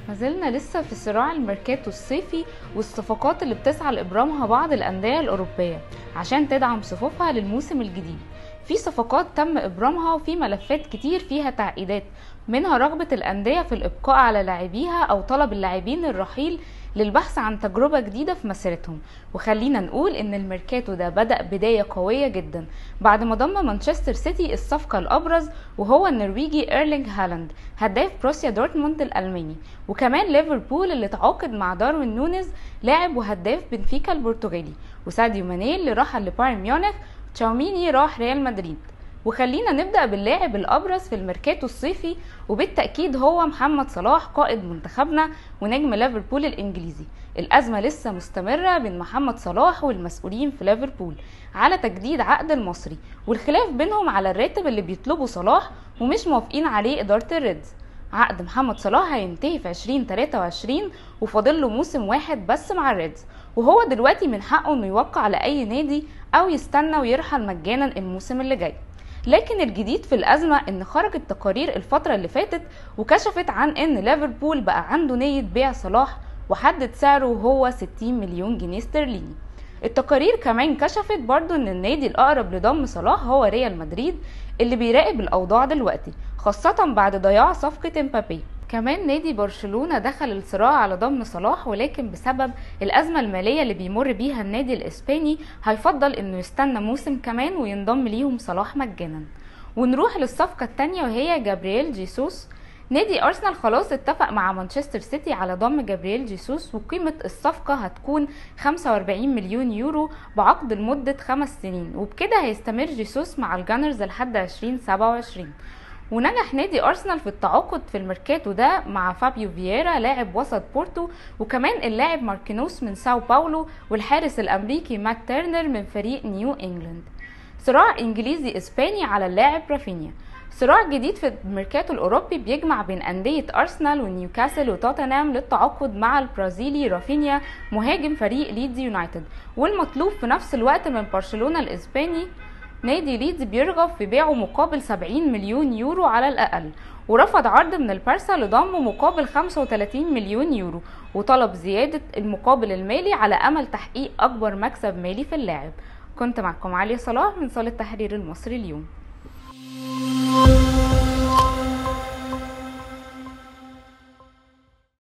ما زلنا لسه في صراع الميركاتو الصيفي والصفقات اللي بتسعى لإبرامها بعض الأندية الأوروبية عشان تدعم صفوفها للموسم الجديد في صفقات تم إبرامها وفي ملفات كتير فيها تعقيدات منها رغبة الأندية في الإبقاء على لاعبيها أو طلب اللاعبين الرحيل للبحث عن تجربة جديدة في مسيرتهم وخلينا نقول ان الميركاتو ده بدأ بداية قوية جدا بعد ما ضم مانشستر سيتي الصفقة الأبرز وهو النرويجي ايرلينج هالاند هداف بروسيا دورتموند الألماني وكمان ليفربول اللي تعاقد مع داروين نونيز لاعب وهداف بنفيكا البرتغالي وساديو ماني اللي راح لبايرن ميونخ تشاوميني راح ريال مدريد وخلينا نبدأ باللاعب الأبرز في الميركاتو الصيفي وبالتأكيد هو محمد صلاح قائد منتخبنا ونجم ليفربول الإنجليزي الأزمة لسه مستمرة بين محمد صلاح والمسؤولين في ليفربول على تجديد عقد المصري والخلاف بينهم على الراتب اللي بيطلبه صلاح ومش موافقين عليه إدارة الريدز عقد محمد صلاح هينتهي في 2023 وفاضل له موسم واحد بس مع الريدز وهو دلوقتي من حقه انه يوقع على اي نادي او يستنى ويرحل مجانا الموسم اللي جاي لكن الجديد في الأزمة إن خرجت تقارير الفترة اللي فاتت وكشفت عن إن ليفربول بقى عنده نية بيع صلاح وحدد سعره هو 60 مليون جنيه استرليني التقارير كمان كشفت برضو ان النادي الاقرب لضم صلاح هو ريال مدريد اللي بيراقب الاوضاع دلوقتي خاصة بعد ضياع صفقة امبابي كمان نادي برشلونة دخل الصراع على ضم صلاح ولكن بسبب الأزمة المالية اللي بيمر بيها النادي الإسباني هيفضل إنه يستنى موسم كمان وينضم ليهم صلاح مجانا ونروح للصفقة التانية وهي جابرييل جيسوس نادي أرسنال خلاص اتفق مع مانشستر سيتي على ضم جابرييل جيسوس وقيمة الصفقة هتكون 45 مليون يورو بعقد لمدة خمس سنين وبكده هيستمر جيسوس مع الجانرز لحد 2027 ونجح نادي ارسنال في التعاقد في الميركاتو ده مع فابيو فييرا لاعب وسط بورتو وكمان اللاعب ماركينوس من ساو باولو والحارس الامريكي مات تيرنر من فريق نيو انجلاند صراع انجليزي اسباني على اللاعب رافينيا صراع جديد في الميركاتو الاوروبي بيجمع بين انديه ارسنال ونيوكاسل وتوتنهام للتعاقد مع البرازيلي رافينيا مهاجم فريق ليدز يونايتد والمطلوب في نفس الوقت من برشلونه الاسباني نادي ليدز بيرغب في بيعه مقابل 70 مليون يورو على الأقل ورفض عرض من البارسا لضمه مقابل 35 مليون يورو وطلب زيادة المقابل المالي على أمل تحقيق أكبر مكسب مالي في اللاعب كنت معكم علي صلاح من صالة تحرير المصري اليوم